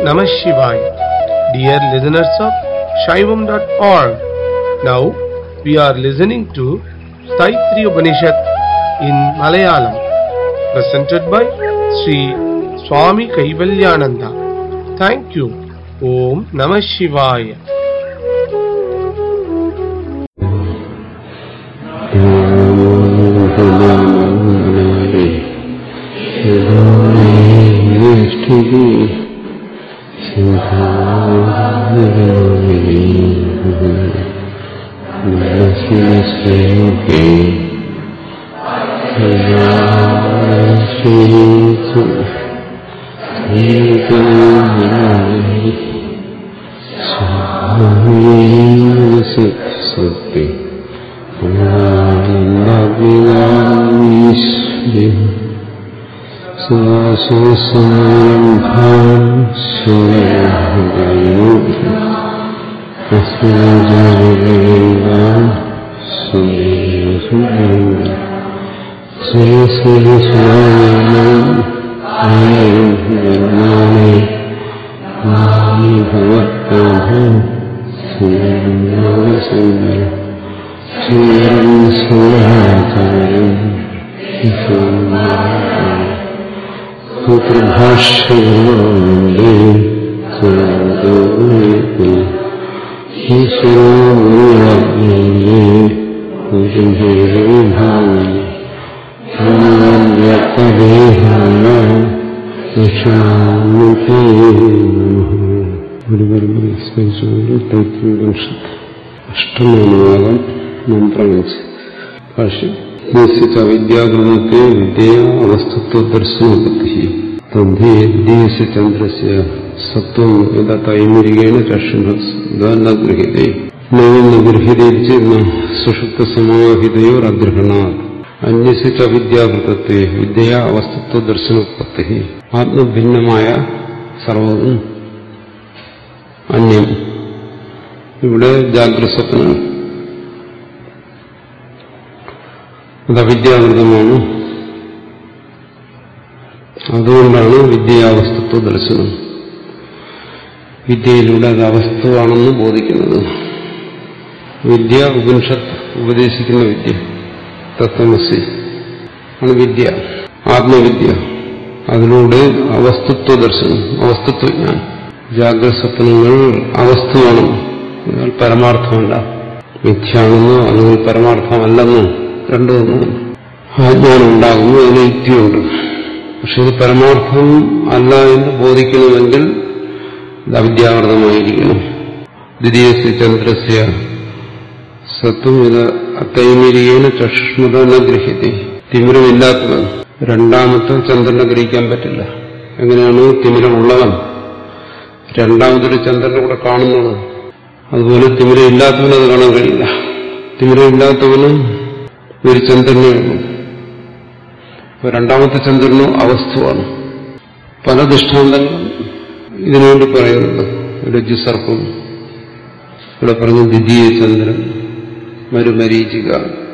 Namah Shivaya. Dear listeners of Shaivam.org, now we are listening to Saitri Upanishad in Malayalam, presented by Sri Swami Kaivalyananda. Thank you. Om Namah Shivaya. സത്യ അഷ്ടമനുവാദം മന്ത്രമച്ച് ഭാഷ്യം വിദ്യാകൃതത്തെ വിദ്യ അവസ്ഥത്വ ദർശനോപത്തി തദ്ധി ദ്യസ് ചന്ദ്രസ്യ സത്വം യഥാ തൈമരികേണ ചക്ഷുന ഗൃഹീതേ നൈവ ഗൃഹീതേന്ന സുഷുപ്ത സമാഹിതയോർ അഗ്രഹണാ അന്യസ് ച വിദ്യാകൃതത്തെ വിദ്യ അവസ്ഥത്വ ദർശനോത്പത്തി ആത്മഭിന്നമായ സർവതും അന്യം ഇവിടെ ജാഗ്രത സ്വപ്നം അത് അവിദ്യാകൃതമാണ് അതുകൊണ്ടാണ് വിദ്യാവസ്തുത്വ ദർശനം വിദ്യയിലൂടെ അത് അവസ്ഥയാണെന്ന് ബോധിക്കുന്നത് വിദ്യ ഉപനിഷത്ത് ഉപദേശിക്കുന്ന വിദ്യ തത്വമസി ആണ് വിദ്യ ആത്മവിദ്യ അതിലൂടെ അവസ്തുത്വ ദർശനം അവസ്തുത്വജ്ഞാനം ജാഗ്രത സ്വപ്നങ്ങൾ അവസ്ഥയാണ് എന്നാൽ പരമാർത്ഥമല്ല മിഥ്യാണെന്നോ അല്ലെങ്കിൽ പരമാർത്ഥമല്ലെന്നോ രണ്ടുമൊന്നും ആജ്ഞാനം ഉണ്ടാകുന്നു അതിന് യുക്തിയുണ്ട് പക്ഷെ ഇത് പരമാർത്ഥം അല്ല എന്ന് ബോധിക്കണമെങ്കിൽ ഇത് അവിദ്യാകൃതമായിരിക്കണം ദ്വിതീയ ചന്ദ്രസ്യ സത്വം ഇത് അത്തൈമിരിയേന ചഷ്മത ന ഗ്രഹിത്തി തിമിരമില്ലാത്തവൻ രണ്ടാമത്തെ ചന്ദ്രനെ ഗ്രഹിക്കാൻ പറ്റില്ല എങ്ങനെയാണ് തിമിരമുള്ളവൻ രണ്ടാമതൊരു ചന്ദ്രനെ കൂടെ കാണുന്നത് അതുപോലെ തിമിരമില്ലാത്തവന് അത് കാണാൻ കഴിയില്ല തിമിരമില്ലാത്തവനും ഒരു ചന്ദ്രനേ ഉള്ളൂ അപ്പൊ രണ്ടാമത്തെ ചന്ദ്രനും അവസ്ഥമാണ് പല ദൃഷ്ടാന്തങ്ങളും ഇതിനുവേണ്ടി പറയുന്നുണ്ട് രജ്ജുസർപ്പം ഇവിടെ പറഞ്ഞു ദ്വിതീയ ചന്ദ്രൻ മരുമരീചിക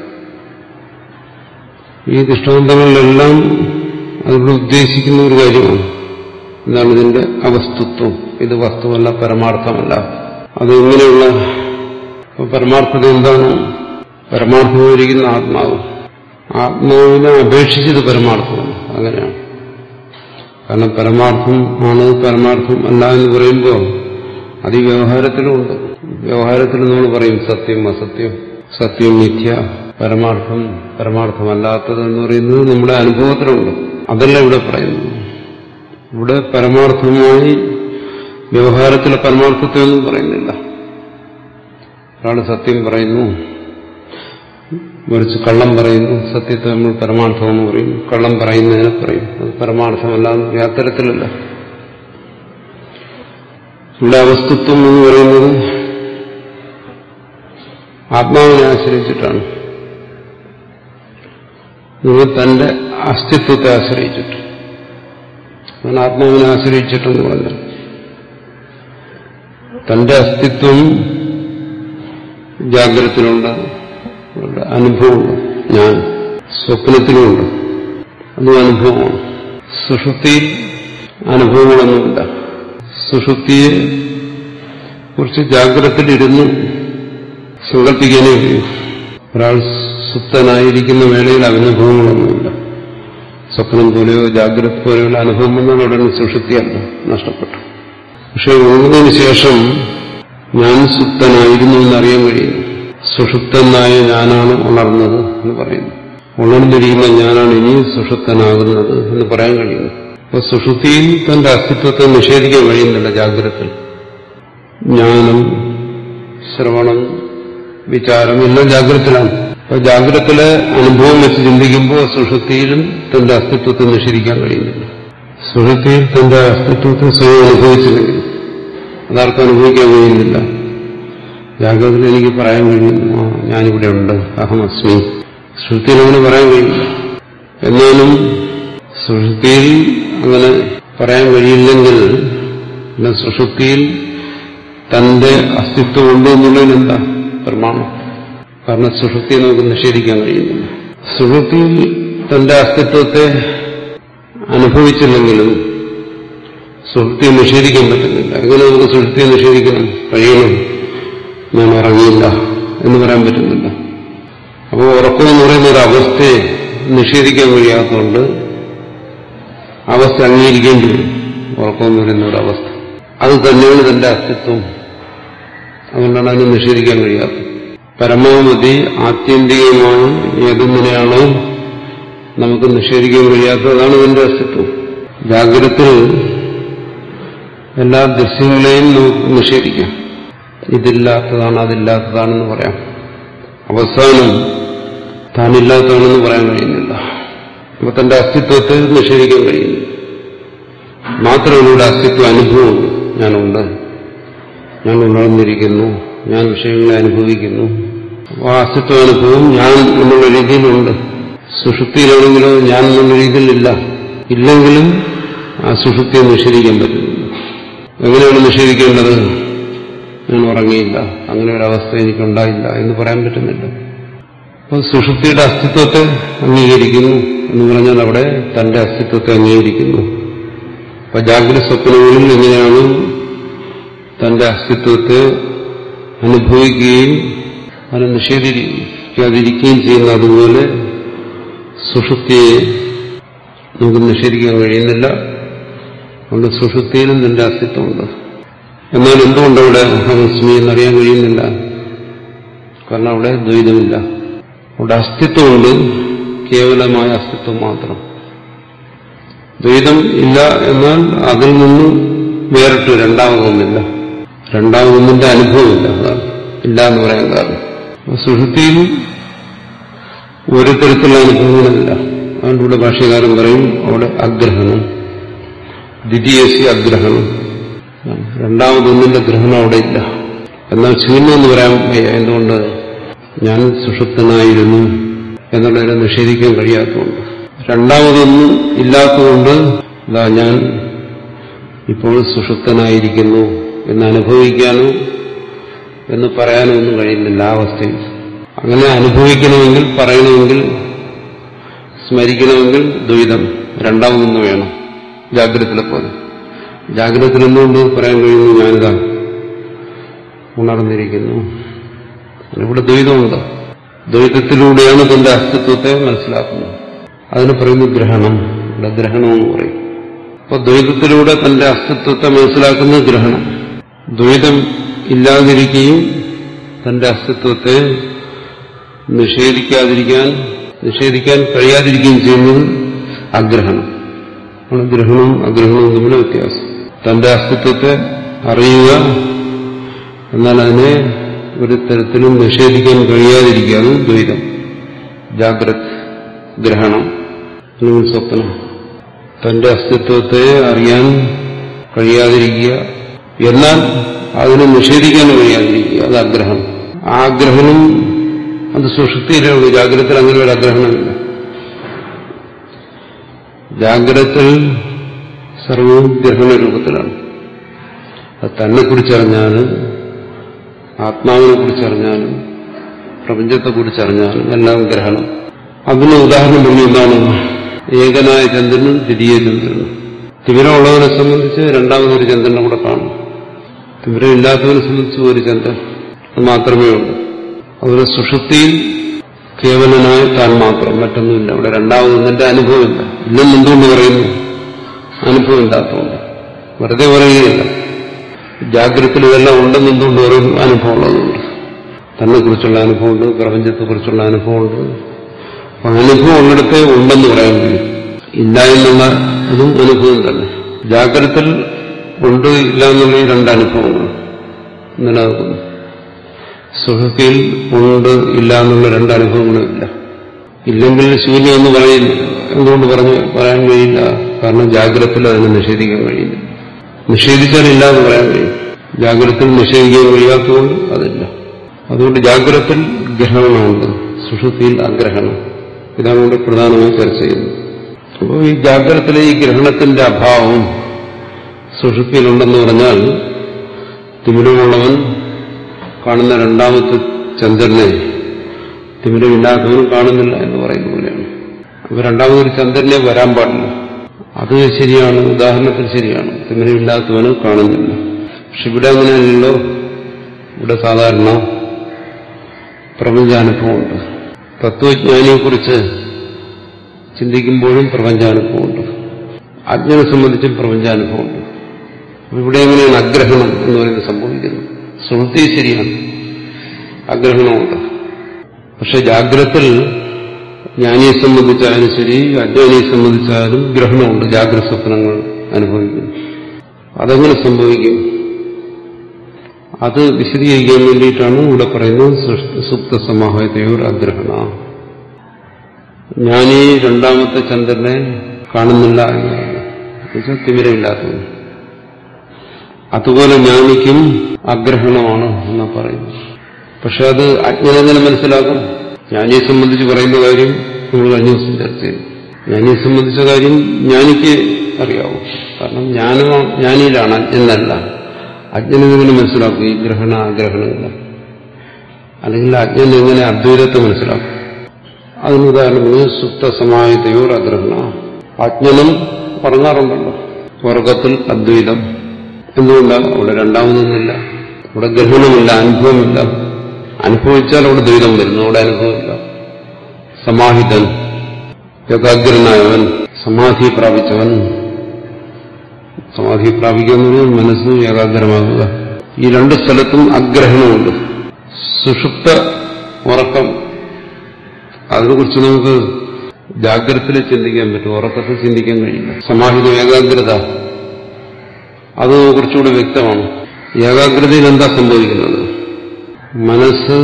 ഈ ദൃഷ്ടാന്തങ്ങളിലെല്ലാം അതിലൂടെ ഉദ്ദേശിക്കുന്ന ഒരു കാര്യമാണ് എന്താണ് ഇതിന്റെ അവസ്തുത്വം ഇത് വസ്തുവല്ല പരമാർത്ഥമല്ല അതെങ്ങനെയുള്ള പരമാർത്ഥത എന്താണ് പരമാർത്ഥമായിരിക്കുന്ന ആത്മാവ് ആത്മാവിനെ അപേക്ഷിച്ചത് പരമാർത്ഥമാണ് അങ്ങനെയാണ് കാരണം പരമാർത്ഥം ആണ് പരമാർത്ഥം അല്ല എന്ന് പറയുമ്പോൾ അത് ഈ വ്യവഹാരത്തിലുമുണ്ട് വ്യവഹാരത്തിൽ നമ്മൾ പറയും സത്യം അസത്യം സത്യം മിഥ്യ പരമാർത്ഥം പരമാർത്ഥമല്ലാത്തത് എന്ന് പറയുന്നത് നമ്മുടെ അനുഭവത്തിലുണ്ട് അതല്ല ഇവിടെ പറയുന്നത് ഇവിടെ പരമാർത്ഥമായി വ്യവഹാരത്തിലെ പരമാർത്ഥത്തെ ഒന്നും പറയുന്നില്ല ഒരാൾ സത്യം പറയുന്നു മറിച്ച് കള്ളം പറയുന്നു സത്യത്തെ നമ്മൾ പരമാർത്ഥമെന്ന് പറയും കള്ളം പറയുന്നതിനെ പറയും അത് പരമാർത്ഥമല്ല എന്ന് പറയും അത്തരത്തിലല്ല ഇവിടെ അവസ്തുത്വം എന്ന് പറയുന്നത് ആത്മാവിനെ ആശ്രയിച്ചിട്ടാണ് നിങ്ങൾ തന്റെ അസ്തിത്വത്തെ ആശ്രയിച്ചിട്ട് ഞാൻ ആത്മാവിനെ ആശ്രയിച്ചിട്ടെന്ന് പറഞ്ഞു തന്റെ അസ്തിത്വം ജാഗ്രതത്തിലുണ്ട് അനുഭവമുണ്ട് ഞാൻ സ്വപ്നത്തിലുമുണ്ട് അതും അനുഭവമാണ് സുഷുപ്തിയിൽ അനുഭവങ്ങളൊന്നുമില്ല സുഷുപ്തിയെ കുറിച്ച് ജാഗ്രതയിലിരുന്ന് സങ്കല്പിക്കാനേ കഴിയൂ ഒരാൾ സുപ്തനായിരിക്കുന്ന വേളയിൽ അനുഭവങ്ങളൊന്നുമില്ല സ്വപ്നം പോലെയോ ജാഗ്രത പോലെയുള്ള അനുഭവം വന്നാൽ ഉടനെ സുഷുപ്തിയല്ല നഷ്ടപ്പെട്ടു പക്ഷെ ഉണർന്നതിന് ശേഷം ഞാൻ സുപ്തനായിരുന്നു എന്നറിയാൻ കഴിയുന്നു സുഷുപ്തനായ ഞാനാണ് ഉണർന്നത് എന്ന് പറയുന്നു ഉണർന്നിരിക്കുന്ന ഞാനാണ് ഇനി സുഷുപ്തനാകുന്നത് എന്ന് പറയാൻ കഴിയുന്നു അപ്പൊ സുഷുപ്തിയിൽ തന്റെ അസ്തിത്വത്തെ നിഷേധിക്കാൻ കഴിയുന്നില്ല ജാഗ്രത ജ്ഞാനം ശ്രവണം വിചാരം എല്ലാം ജാഗ്രതത്തിലാണ് അപ്പൊ ജാഗ്രതത്തിലെ അനുഭവം വെച്ച് ചിന്തിക്കുമ്പോൾ സുഷുപ്തിയിലും തന്റെ അസ്തിത്വത്തെ നിഷേധിക്കാൻ കഴിയുന്നില്ല സുഷുപ്തിയിൽ തന്റെ അസ്തിത്വത്തെ സ്വയം അനുഭവിച്ചില്ലെങ്കിൽ അതാർക്കും അനുഭവിക്കാൻ കഴിയുന്നില്ല ജാഗ്രതയിൽ എനിക്ക് പറയാൻ കഴിയുന്നു ആ ഞാനിവിടെ ഉണ്ട് അഹമസ്മി ശ്രുതിയിൽ അങ്ങനെ പറയാൻ കഴിയില്ല എന്നാലും സുഷുപ്തിയിൽ അങ്ങനെ പറയാൻ കഴിയില്ലെങ്കിൽ പിന്നെ സുഷുപ്തിയിൽ തന്റെ അസ്തിത്വം ഉണ്ട് എന്നുള്ളതിന് എന്താ പ്രമാണം കാരണം സുഷുപ്തിയെ നമുക്ക് നിഷേധിക്കാൻ കഴിയുന്നില്ല സുഷുപ്തിയിൽ തന്റെ അസ്തിത്വത്തെ അനുഭവിച്ചില്ലെങ്കിലും സുഹൃത്തിയെ നിഷേധിക്കാൻ പറ്റുന്നില്ല എങ്ങനെ നമുക്ക് സുഹൃത്തിയെ നിഷേധിക്കാൻ കഴിയണം ഞാൻ ഉറങ്ങിയില്ല എന്ന് പറയാൻ പറ്റുന്നില്ല അപ്പോൾ ഉറക്കം എന്ന് പറയുന്ന ഒരു അവസ്ഥയെ നിഷേധിക്കാൻ കഴിയാത്തതുകൊണ്ട് അവസ്ഥ അംഗീകരിക്കേണ്ടി വരും ഉറക്കം എന്ന് പറയുന്ന ഒരു അവസ്ഥ അത് തന്നെയാണ് തന്റെ അസ്തിത്വം അതുകൊണ്ടാണ് അതിനെ നിഷേധിക്കാൻ കഴിയാത്തത് പരമാവധി ആത്യന്തികമായി ഏതൊന്നിനെയാണോ നമുക്ക് നിഷേധിക്കാൻ കഴിയാത്തത് അതാണ് ഇതിന്റെ അസ്തിത്വം ജാഗ്രതത്തിൽ എല്ലാ ദൃശ്യങ്ങളെയും നമുക്ക് നിഷേധിക്കാം ഇതില്ലാത്തതാണ് അതില്ലാത്തതാണെന്ന് പറയാം അവസാനം താനില്ലാത്തതാണെന്ന് പറയാൻ കഴിയുന്നില്ല അപ്പൊ തന്റെ അസ്തിത്വത്തെ നിഷേധിക്കാൻ കഴിയുന്നു മാത്രമല്ല ഇവിടെ അസ്തിത്വ അനുഭവമുണ്ട് ഞാനുണ്ട് ഞാൻ ഉണർന്നിരിക്കുന്നു ഞാൻ വിഷയങ്ങളെ അനുഭവിക്കുന്നു അപ്പോൾ ആ അസ്തിത്വ അനുഭവം ഞാൻ എന്നുള്ള രീതിയിലുണ്ട് സുഷുപ്തിയിലാണെങ്കിലോ ഞാൻ എന്നുള്ള രീതിയിലില്ല ഇല്ലെങ്കിലും ആ സുഷുപ്തിയെ നിഷേധിക്കാൻ പറ്റുന്നില്ല എങ്ങനെയാണ് നിഷേധിക്കേണ്ടത് ഞാൻ ഉറങ്ങിയില്ല അങ്ങനെ ഒരു അവസ്ഥ എനിക്കുണ്ടായില്ല എന്ന് പറയാൻ പറ്റുന്നില്ല അപ്പോൾ സുഷുപ്തിയുടെ അസ്തിത്വത്തെ അംഗീകരിക്കുന്നു എന്ന് പറഞ്ഞാൽ അവിടെ തന്റെ അസ്തിത്വത്തെ അംഗീകരിക്കുന്നു അപ്പൊ ജാഗ്രത സ്വപ്നങ്ങളിൽ എങ്ങനെയാണ് തന്റെ അസ്തിത്വത്തെ അനുഭവിക്കുകയും അതിനെ നിഷേധിക്കാതിരിക്കുകയും ചെയ്യുന്ന അതുപോലെ സുഷുപ്തിയെ നമുക്ക് നിഷേധിക്കാൻ കഴിയുന്നില്ല അതുകൊണ്ട് സുഷുപ്തിയിലും നിന്റെ അസ്തിത്വമുണ്ട് എന്നാൽ എന്തുകൊണ്ട് അവിടെ അഹമസ്മി എന്നറിയാൻ കഴിയുന്നില്ല കാരണം അവിടെ ദ്വൈതമില്ല അവിടെ അസ്തിത്വമുണ്ട് കേവലമായ അസ്തിത്വം മാത്രം ദ്വൈതം ഇല്ല എന്നാൽ അതിൽ നിന്നും വേറിട്ട് രണ്ടാമതൊന്നില്ല രണ്ടാമതൊന്നിന്റെ അനുഭവമില്ല അതാണ് ഇല്ല എന്ന് പറയാൻ കാരണം സുഷുപ്തിയിൽ ഒരു തരത്തിലുള്ള അനുഭവങ്ങളില്ല അതുകൊണ്ട് ഇവിടെ ഭാഷ്യകാരൻ പറയും അവിടെ അഗ്രഹണം ദ്വിതീയസി അഗ്രഹണം രണ്ടാമതൊന്നിന്റെ ഗ്രഹണം അവിടെ ഇല്ല എന്നാൽ ശൂന്യമെന്ന് പറയാൻ വയ്യ എന്തുകൊണ്ട് ഞാൻ സുഷുപ്തനായിരുന്നു എന്നുള്ളതിനെ നിഷേധിക്കാൻ കഴിയാത്തതുകൊണ്ട് രണ്ടാമതൊന്നും ഇല്ലാത്തതുകൊണ്ട് ഇതാ ഞാൻ ഇപ്പോൾ സുഷുപ്തനായിരിക്കുന്നു എന്ന് അനുഭവിക്കാനോ എന്ന് പറയാനോ ഒന്നും കഴിയുന്നില്ല ആ അവസ്ഥയിൽ അങ്ങനെ അനുഭവിക്കണമെങ്കിൽ പറയണമെങ്കിൽ സ്മരിക്കണമെങ്കിൽ ദ്വൈതം രണ്ടാമതൊന്ന് വേണം ജാഗ്രതത്തിലെ പോലെ ജാഗ്രതത്തിൽ എന്തുകൊണ്ട് പറയാൻ കഴിയുന്നു ഞാനിതാ ഉണർന്നിരിക്കുന്നു ഇവിടെ ദ്വൈതമുണ്ട് ദ്വൈതത്തിലൂടെയാണ് തന്റെ അസ്തിത്വത്തെ മനസ്സിലാക്കുന്നത് അതിന് പറയുന്നു ഗ്രഹണം ഇവിടെ ഗ്രഹണമെന്ന് പറയും അപ്പൊ ദ്വൈതത്തിലൂടെ തന്റെ അസ്തിത്വത്തെ മനസ്സിലാക്കുന്ന ഗ്രഹണം ദ്വൈതം ഇല്ലാതിരിക്കുകയും തന്റെ അസ്തിത്വത്തെ നിഷേധിക്കാതിരിക്കാൻ നിഷേധിക്കാൻ കഴിയാതിരിക്കുകയും ചെയ്യുന്നത് അഗ്രഹണം ആണ് ഗ്രഹണവും അഗ്രഹണവും തമ്മിലെ വ്യത്യാസം തന്റെ അസ്തിത്വത്തെ അറിയുക എന്നാൽ അതിനെ ഒരു തരത്തിലും നിഷേധിക്കാൻ കഴിയാതിരിക്കുക അത് ദ്വൈതം ജാഗ്രത് ഗ്രഹണം അല്ലെങ്കിൽ സ്വപ്നം തന്റെ അസ്തിത്വത്തെ അറിയാൻ കഴിയാതിരിക്കുക എന്നാൽ അതിനെ നിഷേധിക്കാൻ കഴിയാതിരിക്കുക അത് ആഗ്രഹം ആ ആഗ്രഹണം അത് സുഷുപ്തിയിലേ ഉള്ളൂ ജാഗ്രതത്തിൽ അങ്ങനെ ഒരു ആഗ്രഹണമില്ല ജാഗ്രതത്തിൽ സർവവും ഗ്രഹണ രൂപത്തിലാണ് അത് തന്നെ കുറിച്ചറിഞ്ഞാലും ആത്മാവിനെ കുറിച്ചറിഞ്ഞാലും പ്രപഞ്ചത്തെക്കുറിച്ചറിഞ്ഞാലും എല്ലാം ഗ്രഹണം അതിന് ഉദാഹരണം പറഞ്ഞ എന്താണ് ഏകനായ ചന്ദ്രനും ദ്വിതീയ ചന്ദ്രനും തിമിരമുള്ളവനെ സംബന്ധിച്ച് രണ്ടാമതൊരു ചന്ദ്രനെ കൂടെ കാണും തിമിരമില്ലാത്തവനെ സംബന്ധിച്ച് ഒരു ചന്ദ്രൻ അത് മാത്രമേ ഉള്ളൂ അതുപോലെ സുഷുപ്തിയിൽ കേവലനായ താൻ മാത്രം മറ്റൊന്നുമില്ല അവിടെ രണ്ടാമതൊന്നിന്റെ അനുഭവമില്ല ഇല്ലെന്ന് എന്തുകൊണ്ട് പറയുന്നു അനുഭവം ഇല്ലാത്തതുകൊണ്ട് വെറുതെ പറയുകയില്ല ജാഗ്രതത്തിൽ ഇതെല്ലാം ഉണ്ടെന്ന് എന്തുകൊണ്ട് പറയുന്നു അനുഭവം ഉള്ളതുകൊണ്ട് തന്നെ കുറിച്ചുള്ള അനുഭവമുണ്ട് പ്രപഞ്ചത്തെക്കുറിച്ചുള്ള അനുഭവമുണ്ട് അപ്പൊ അനുഭവം ഉള്ളിടത്തെ ഉണ്ടെന്ന് പറയാൻ കഴിയും ഇല്ല എന്നുള്ള അതും അനുഭവം തന്നെ ജാഗ്രതത്തിൽ ഉണ്ട് ഇല്ല എന്നുള്ള ഈ രണ്ട് അനുഭവങ്ങൾ നിലനിൽക്കുന്നു സുഹൃത്തിയിൽ ഉണ്ട് ഇല്ല എന്നുള്ള രണ്ട് അനുഭവങ്ങളും ഇല്ല ഇല്ലെങ്കിൽ ശൂന്യം എന്ന് പറയുന്നു എന്തുകൊണ്ട് പറഞ്ഞു പറയാൻ കഴിയില്ല കാരണം ജാഗ്രതത്തിൽ അതിനെ നിഷേധിക്കാൻ കഴിയില്ല നിഷേധിച്ചാൽ ഇല്ല എന്ന് പറയാൻ കഴിയും ജാഗ്രതത്തിൽ നിഷേധിക്കാൻ കഴിയാത്തതുകൊണ്ട് അതില്ല അതുകൊണ്ട് ജാഗ്രതത്തിൽ ഗ്രഹണമുണ്ട് സുഷുതിയിൽ അഗ്രഹണം ഇതാണ് ഇവിടെ പ്രധാനമായി ചർച്ച ചെയ്യുന്നത് അപ്പോൾ ഈ ജാഗ്രതത്തിലെ ഈ ഗ്രഹണത്തിന്റെ അഭാവം സുഷുതിയിലുണ്ടെന്ന് പറഞ്ഞാൽ തിമിരമുള്ളവൻ കാണുന്ന രണ്ടാമത്തെ ചന്ദ്രനെ തിമിരമില്ലാത്തവനും കാണുന്നില്ല എന്ന് പറയുന്ന പോലെയാണ് അപ്പൊ രണ്ടാമതൊരു ചന്ദ്രനെ വരാൻ പാടില്ല അത് ശരിയാണ് ഉദാഹരണത്തിൽ ശരിയാണ് തിമിരമില്ലാത്തവന് കാണുന്നില്ല പക്ഷെ ഇവിടെ അങ്ങനെയല്ലല്ലോ ഇവിടെ സാധാരണ പ്രപഞ്ചാനുഭവമുണ്ട് തത്വജ്ഞാനിയെക്കുറിച്ച് ചിന്തിക്കുമ്പോഴും പ്രപഞ്ചാനുഭവമുണ്ട് അജ്ഞനെ സംബന്ധിച്ചും പ്രപഞ്ചാനുഭവമുണ്ട് അപ്പൊ ഇവിടെ എങ്ങനെയാണ് അഗ്രഹണം എന്ന് പറയുന്നത് സംഭവിക്കുന്നത് സുഹൃത്തി ശരിയാണ് അഗ്രഹണമുണ്ട് പക്ഷെ ജാഗ്രത്തിൽ ജ്ഞാനിയെ സംബന്ധിച്ചായാലും ശരി അജ്ഞാനിയെ സംബന്ധിച്ചായാലും ഗ്രഹണമുണ്ട് ജാഗ്രത സ്വപ്നങ്ങൾ അനുഭവിക്കുന്നു അതെങ്ങനെ സംഭവിക്കും അത് വിശദീകരിക്കാൻ വേണ്ടിയിട്ടാണ് ഇവിടെ പറയുന്നത് സുപ്ത സമാഹയതയോർ അഗ്രഹണ ജ്ഞാനി രണ്ടാമത്തെ ചന്ദ്രനെ കാണുന്നില്ല എന്ന് പറയുന്നത് തിമിരമില്ലാത്തത് അതുപോലെ ജ്ഞാനിക്കും അഗ്രഹണമാണ് എന്ന് പറയുന്നു പക്ഷെ അത് അജ്ഞനെങ്ങനെ മനസ്സിലാക്കും ജ്ഞാനിയെ സംബന്ധിച്ച് പറയുന്ന കാര്യം നമ്മൾ കഴിഞ്ഞ ദിവസം ചർച്ച ചെയ്തു ജ്ഞാനിയെ സംബന്ധിച്ച കാര്യം ജ്ഞാനിക്ക് അറിയാവൂ കാരണം ജ്ഞാനമോ ജ്ഞാനിയിലാണ് എന്നല്ല അജ്ഞനെങ്ങനെ മനസ്സിലാക്കും ഈ ഗ്രഹണ അഗ്രഹണങ്ങൾ അല്ലെങ്കിൽ അജ്ഞൻ എങ്ങനെ അദ്വൈതത്തെ മനസ്സിലാക്കും അതിന് ഉദാഹരണം സുപ്തസമായതയോർ അഗ്രഹണ അജ്ഞനും പറഞ്ഞാറുണ്ടല്ലോ വർഗത്തിൽ അദ്വൈതം എന്തുകൊണ്ടാണ് അവിടെ രണ്ടാമതൊന്നുമില്ല അവിടെ ഗ്രഹണമില്ല അനുഭവമില്ല അനുഭവിച്ചാൽ അവിടെ ദ്വൈതം വരുന്നു അവിടെ അനുഭവമില്ല സമാഹിതൻ ഏകാഗ്രനായവൻ സമാധി പ്രാപിച്ചവൻ സമാധി പ്രാപിക്കുന്നത് മനസ്സ് ഏകാഗ്രമാകുക ഈ രണ്ട് സ്ഥലത്തും അഗ്രഹണമുണ്ട് സുഷുപ്ത ഉറക്കം അതിനെക്കുറിച്ച് നമുക്ക് ജാഗ്രതയിൽ ചിന്തിക്കാൻ പറ്റും ഉറക്കത്തിൽ ചിന്തിക്കാൻ കഴിയില്ല സമാഹിതം ഏകാഗ്രത അത് കുറച്ചുകൂടി വ്യക്തമാണ് ഏകാഗ്രതയിൽ എന്താ സംഭവിക്കുന്നത് മനസ്സ്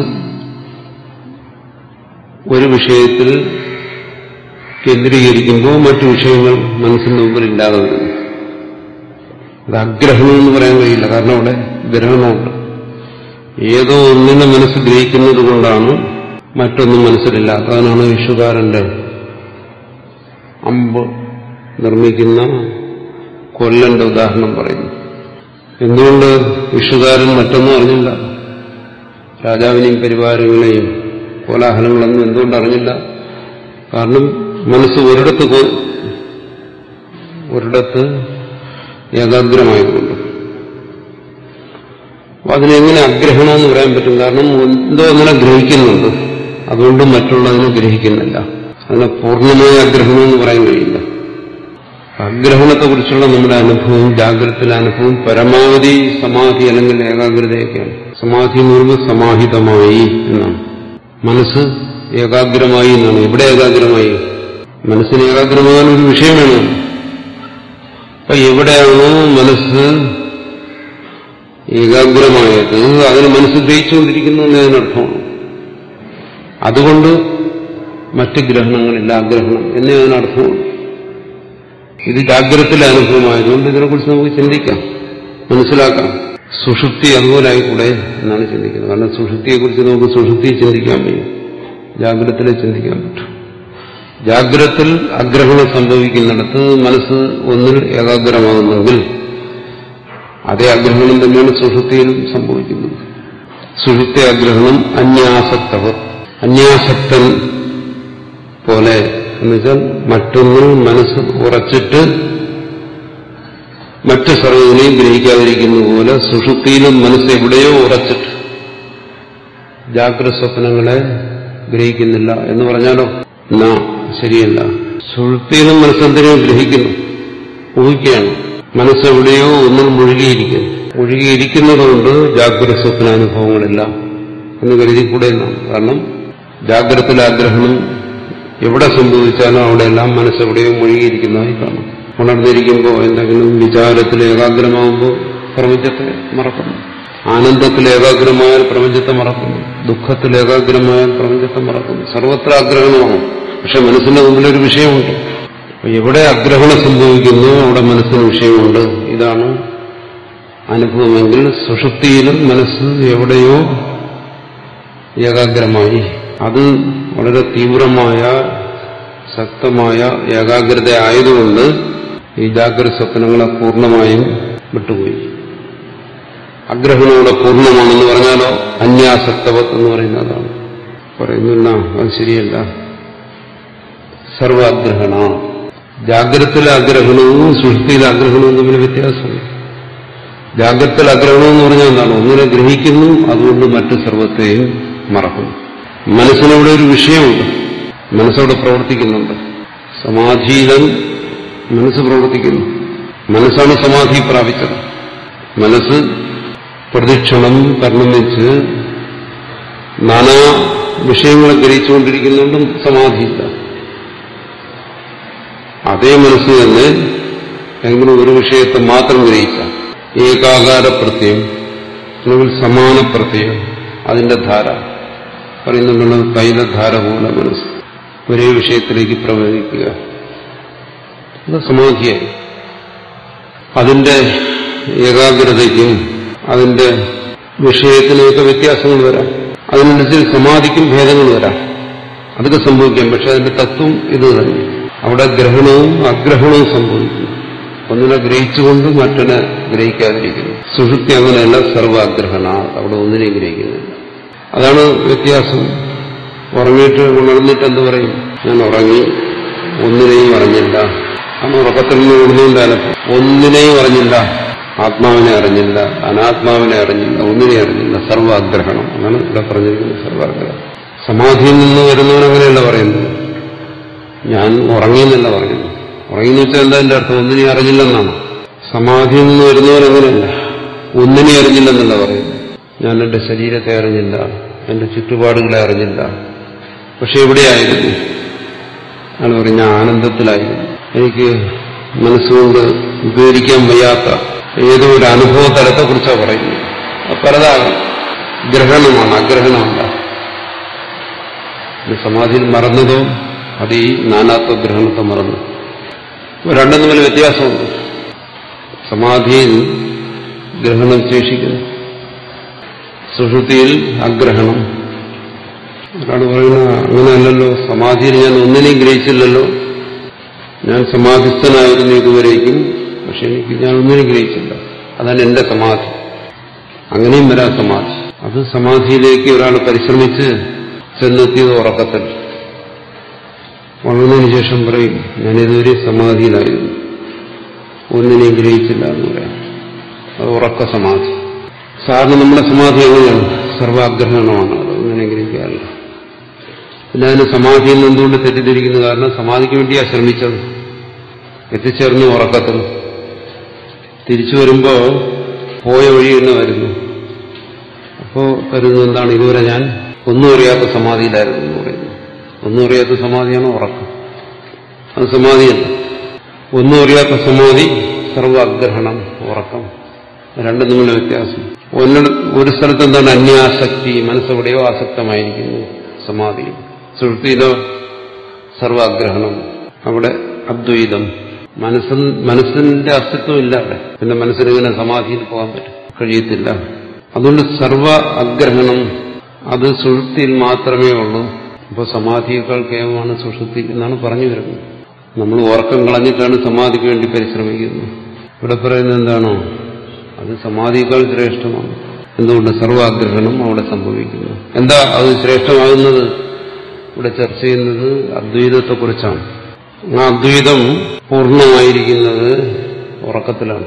ഒരു വിഷയത്തിൽ കേന്ദ്രീകരിക്കുമ്പോൾ മറ്റു വിഷയങ്ങൾ മനസ്സിന്റെ മുമ്പിൽ ഇല്ലാതെ വരുന്നു അത് അഗ്രഹണം എന്ന് പറയാൻ കഴിയില്ല കാരണം അവിടെ ഗ്രഹണമുണ്ട് ഏതോ ഒന്നിനെ മനസ്സ് ഗ്രഹിക്കുന്നത് കൊണ്ടാണ് മറ്റൊന്നും മനസ്സിലില്ലാത്ത അതിനാണ് വിഷുകാരന്റെ അമ്പ് നിർമ്മിക്കുന്ന കൊല്ലന്റെ ഉദാഹരണം പറയുന്നു എന്തുകൊണ്ട് വിഷുകാരൻ മറ്റൊന്നും അറിഞ്ഞില്ല രാജാവിനെയും പരിവാരങ്ങളെയും കോലാഹലങ്ങളൊന്നും എന്തുകൊണ്ട് അറിഞ്ഞില്ല കാരണം മനസ്സ് ഒരിടത്ത് പോ- ഒരിടത്ത് ഏകാഗ്രമായതുകൊണ്ട് അപ്പൊ അതിനെങ്ങനെ അഗ്രഹണം എന്ന് പറയാൻ പറ്റും കാരണം എന്തോ അങ്ങനെ ഗ്രഹിക്കുന്നുണ്ട് അതുകൊണ്ട് മറ്റുള്ളതിനെ ഗ്രഹിക്കുന്നില്ല അതിനെ പൂർണ്ണമായ അഗ്രഹണം എന്ന് പറയാൻ കഴിയില്ല അഗ്രഹണത്തെക്കുറിച്ചുള്ള നമ്മുടെ അനുഭവം ജാഗ്രതയിലെ അനുഭവം പരമാവധി സമാധി അല്ലെങ്കിൽ ഏകാഗ്രതയൊക്കെയാണ് സമാധി എന്ന് പറയുമ്പോൾ സമാഹിതമായി എന്നാണ് മനസ്സ് ഏകാഗ്രമായി എന്നാണ് എവിടെ ഏകാഗ്രമായി മനസ്സിന് ഏകാഗ്രമാകാൻ ഒരു വിഷയം വേണം അപ്പൊ എവിടെയാണോ മനസ്സ് ഏകാഗ്രമായത് അതിന് മനസ്സ് ഗ്രഹിച്ചുകൊണ്ടിരിക്കുന്നു എന്നതിനർത്ഥമാണ് അതുകൊണ്ട് മറ്റ് ഗ്രഹണങ്ങളില്ല ആഗ്രഹണം എന്നേ അതിനർത്ഥമാണ് ഇത് ജാഗ്രതത്തിലെ അനുഭവമായതുകൊണ്ട് ഇതിനെക്കുറിച്ച് നമുക്ക് ചിന്തിക്കാം മനസ്സിലാക്കാം സുഷുപ്തി അതുപോലെ ആയിക്കൂടെ എന്നാണ് ചിന്തിക്കുന്നത് കാരണം സുഷുപ്തിയെക്കുറിച്ച് നമുക്ക് സുഷുപ്തി ചിന്തിക്കാൻ വയ്യ ജാഗ്രതത്തിലെ ചിന്തിക്കാൻ പറ്റും ജാഗ്രതത്തിൽ അഗ്രഹണം സംഭവിക്കുന്നിടത്ത് മനസ്സ് ഒന്നിൽ ഏകാഗ്രമാകുന്നെങ്കിൽ അതേ അഗ്രഹണം തന്നെയാണ് സുഷുപ്തിയിലും സംഭവിക്കുന്നത് സുഷുപ്തി അഗ്രഹണം അന്യാസക്തവർ അന്യാസക്തൻ പോലെ എന്നുവെച്ചാൽ മറ്റൊന്നിൽ മനസ്സ് ഉറച്ചിട്ട് മറ്റു സർവ്വതിനെയും ഗ്രഹിക്കാതിരിക്കുന്ന പോലെ സുഷുപ്തിയിലും മനസ്സ് എവിടെയോ ഉറച്ചിട്ട് ജാഗ്രത സ്വപ്നങ്ങളെ ഗ്രഹിക്കുന്നില്ല എന്ന് പറഞ്ഞാലോ എന്നാ ശരിയല്ല സുഷുപ്തിയിലും മനസ്സെന്തിനെയും ഗ്രഹിക്കുന്നു ഊഹിക്കുകയാണ് മനസ്സെവിടെയോ ഒന്നും മുഴുകിയിരിക്കുന്നു മുഴുകിയിരിക്കുന്നതുകൊണ്ട് ജാഗ്രത സ്വപ്നാനുഭവങ്ങളില്ല എന്ന് കരുതിക്കൂടെ എന്നാണ് കാരണം ജാഗ്രതത്തിലെ ആഗ്രഹണം എവിടെ സംഭവിച്ചാലും അവിടെയെല്ലാം മനസ്സെവിടെയോ മുഴുകിയിരിക്കുന്നതായി കാണും ഉണർന്നിരിക്കുമ്പോൾ എന്തെങ്കിലും വിചാരത്തിൽ ഏകാഗ്രമാകുമ്പോൾ പ്രപഞ്ചത്തെ മറക്കുന്നു ആനന്ദത്തിൽ ഏകാഗ്രമായാൽ പ്രപഞ്ചത്തെ മറക്കുന്നു ദുഃഖത്തിൽ ഏകാഗ്രമായാൽ പ്രപഞ്ചത്തെ മറക്കുന്നു സർവത്ര ആഗ്രഹണമാണ് പക്ഷെ മനസ്സിന്റെ മുമ്പിലൊരു വിഷയമുണ്ട് അപ്പൊ എവിടെ അഗ്രഹണം സംഭവിക്കുന്നു അവിടെ മനസ്സിന് വിഷയമുണ്ട് ഇതാണ് അനുഭവമെങ്കിൽ സുഷുപ്തിയിലും മനസ്സ് എവിടെയോ ഏകാഗ്രമായി അത് വളരെ തീവ്രമായ ശക്തമായ ഏകാഗ്രത ആയതുകൊണ്ട് ഈ ജാഗ്രത സ്വപ്നങ്ങളെ പൂർണ്ണമായും വിട്ടുപോയി അഗ്രഹണയുടെ പൂർണ്ണമാണെന്ന് പറഞ്ഞാലോ അന്യാസക്തവത്ത് എന്ന് പറയുന്നതാണ് പറയുന്നില്ല അത് ശരിയല്ല സർവാഗ്രഹണ ജാഗ്രതത്തിലെ ആഗ്രഹണവും സുഷുപ്തിയിലെ ആഗ്രഹണവും തമ്മിൽ വ്യത്യാസമുണ്ട് ജാഗ്രതത്തിലെ ആഗ്രഹണം എന്ന് പറഞ്ഞാൽ എന്താണ് ഒന്നിനെ ഗ്രഹിക്കുന്നു അതുകൊണ്ട് മറ്റു സർവത്തെയും മറക്കുന്നു മനസ്സിനവിടെ ഒരു വിഷയമുണ്ട് മനസ്സവിടെ പ്രവർത്തിക്കുന്നുണ്ട് സമാധിയിലും മനസ്സ് പ്രവർത്തിക്കുന്നു മനസ്സാണ് സമാധി പ്രാപിച്ചത് മനസ്സ് പ്രതിക്ഷണം പരിണമിച്ച് നാനാ വിഷയങ്ങളെ ഗ്രഹിച്ചുകൊണ്ടിരിക്കുന്നുണ്ടും സമാധിയില്ല അതേ മനസ്സ് തന്നെ എങ്കിലും ഒരു വിഷയത്തെ മാത്രം ഗ്രഹിച്ച ഏകാകാര പ്രത്യയം അല്ലെങ്കിൽ സമാന പ്രത്യയം അതിന്റെ ധാര പറയുന്നുണ്ടല്ലോ തൈലധാര പോലെ മനസ്സ് ഒരേ വിഷയത്തിലേക്ക് പ്രവേശിക്കുക അത് സമാധിയായി അതിന്റെ ഏകാഗ്രതയ്ക്കും അതിന്റെ വിഷയത്തിനുമൊക്കെ വ്യത്യാസങ്ങൾ വരാം അതിനനുസരിച്ച് സമാധിക്കും ഭേദങ്ങൾ വരാം അതൊക്കെ സംഭവിക്കാം പക്ഷെ അതിന്റെ തത്വം ഇത് തന്നെ അവിടെ ഗ്രഹണവും അഗ്രഹണവും സംഭവിക്കുന്നു ഒന്നിനെ ഗ്രഹിച്ചുകൊണ്ട് മറ്റൊന്നെ ഗ്രഹിക്കാതിരിക്കുന്നു സുഷുപ്തി അങ്ങനെയല്ല സർവാഗ്രഹണ അവിടെ ഒന്നിനെയും ഗ്രഹിക്കുന്നില്ല അതാണ് വ്യത്യാസം ഉറങ്ങിയിട്ട് ഉണർന്നിട്ട് എന്ത് പറയും ഞാൻ ഉറങ്ങി ഒന്നിനെയും അറിഞ്ഞില്ല അന്ന് ഉറക്കത്തിൽ നിന്ന് ഉണർന്നുകൊണ്ടാണ് ഒന്നിനെയും അറിഞ്ഞില്ല ആത്മാവിനെ അറിഞ്ഞില്ല അനാത്മാവിനെ അറിഞ്ഞില്ല ഒന്നിനെ അറിഞ്ഞില്ല സർവാഗ്രഹണം എന്നാണ് ഇവിടെ പറഞ്ഞിരിക്കുന്നത് സർവാഗ്രഹം സമാധിയിൽ നിന്ന് വരുന്നവൻ അങ്ങനെയല്ല പറയുന്നത് ഞാൻ ഉറങ്ങിയെന്നല്ല പറയുന്നു ഉറങ്ങിയെന്ന് വെച്ചാൽ എന്താ എന്റെ അർത്ഥം ഒന്നിനെ അറിഞ്ഞില്ലെന്നാണ് സമാധിയിൽ നിന്ന് വരുന്നവൻ അങ്ങനെയല്ല ഒന്നിനെ അറിഞ്ഞില്ലെന്നല്ല പറയുന്നു ഞാൻ എന്റെ ശരീരത്തെ അറിഞ്ഞില്ല എന്റെ ചുറ്റുപാടുകളെ അറിഞ്ഞില്ല പക്ഷെ എവിടെയായിരുന്നു ആണ് പറഞ്ഞ ആനന്ദത്തിലായിരുന്നു എനിക്ക് മനസ്സുകൊണ്ട് വിവരിക്കാൻ വയ്യാത്ത ഏതോ ഒരു അനുഭവ തലത്തെക്കുറിച്ചാണ് പറയുന്നത് അത് പലതാകും ഗ്രഹണമാണ് അഗ്രഹണമല്ല ഇത് സമാധിയിൽ മറന്നതോ അത് ഈ നാനാത്വ ഗ്രഹണത്തെ മറന്നു രണ്ടും തമ്മിൽ വ്യത്യാസമുണ്ട് സമാധിയിൽ ഗ്രഹണം ശേഷിക്കുന്നു സുഷുതിയിൽ അഗ്രഹണം ഒരാൾ പറയുന്ന അങ്ങനെയല്ലല്ലോ സമാധിയിൽ ഞാൻ ഒന്നിനെയും ഗ്രഹിച്ചില്ലല്ലോ ഞാൻ സമാധിസ്ഥനായിരുന്നു ഇതുവരേക്കും പക്ഷെ എനിക്ക് ഞാൻ ഒന്നിനും ഗ്രഹിച്ചില്ല അതാണ് എന്റെ സമാധി അങ്ങനെയും വരാം സമാധി അത് സമാധിയിലേക്ക് ഒരാൾ പരിശ്രമിച്ച് ചെന്നെത്തിയത് ഉറക്കത്തിൽ വളർന്നതിന് ശേഷം പറയും ഞാൻ ഇതുവരെ സമാധിയിലായിരുന്നു ഒന്നിനെയും ഗ്രഹിച്ചില്ല എന്ന് പറയാം അത് ഉറക്ക സമാധി സാറിന് നമ്മുടെ സമാധി എങ്ങനെയാണ് സർവാഗ്രഹണമാണ് അത് ഒന്നിനെ ഗ്രഹിക്കാറില്ല പിന്നെ അതിന് സമാധിയിൽ നിന്ന് എന്തുകൊണ്ട് തെറ്റിദ്ധരിക്കുന്നു കാരണം സമാധിക്ക് വേണ്ടിയാ ശ്രമിച്ചത് എത്തിച്ചേർന്നു ഉറക്കത്തിൽ തിരിച്ചു വരുമ്പോ പോയ വഴി തന്നെ വരുന്നു അപ്പോ കരുതുന്നത് എന്താണ് ഇതുവരെ ഞാൻ ഒന്നും അറിയാത്ത സമാധിയിലായിരുന്നു എന്ന് പറയുന്നു ഒന്നും അറിയാത്ത സമാധിയാണ് ഉറക്കം അത് സമാധിയല്ല ഒന്നും അറിയാത്ത സമാധി സർവാഗ്രഹണം ഉറക്കം രണ്ടും തമ്മിലുള്ള വ്യത്യാസം ഒന്നിട ഒരു സ്ഥലത്ത് എന്താണ് അന്യാസക്തി മനസ്സെവിടെയോ ആസക്തമായിരിക്കുന്നു സമാധി സുഹൃത്തിയിലോ സർവാഗ്രഹണം അവിടെ അദ്വൈതം മനസ്സ് മനസ്സിന്റെ അസ്തിത്വം ഇല്ല അവിടെ പിന്നെ മനസ്സിനിങ്ങനെ സമാധിയിൽ പോകാൻ പറ്റും കഴിയത്തില്ല അതുകൊണ്ട് സർവ അഗ്രഹണം അത് സുഷുപ്തിയിൽ മാത്രമേ ഉള്ളൂ അപ്പോൾ സമാധിയേക്കാൾ കേവലമാണ് സുഷുപ്തി എന്നാണ് പറഞ്ഞു വരുന്നത് നമ്മൾ ഉറക്കം കളഞ്ഞിട്ടാണ് സമാധിക്ക് വേണ്ടി പരിശ്രമിക്കുന്നത് ഇവിടെ പറയുന്നത് എന്താണോ അത് സമാധിയേക്കാൾ ശ്രേഷ്ഠമാണ് എന്തുകൊണ്ട് സർവാഗ്രഹണം അവിടെ സംഭവിക്കുന്നു എന്താ അത് ശ്രേഷ്ഠമാകുന്നത് ഇവിടെ ചർച്ച ചെയ്യുന്നത് അദ്വൈതത്തെക്കുറിച്ചാണ് ആ അദ്വൈതം പൂർണ്ണമായിരിക്കുന്നത് ഉറക്കത്തിലാണ്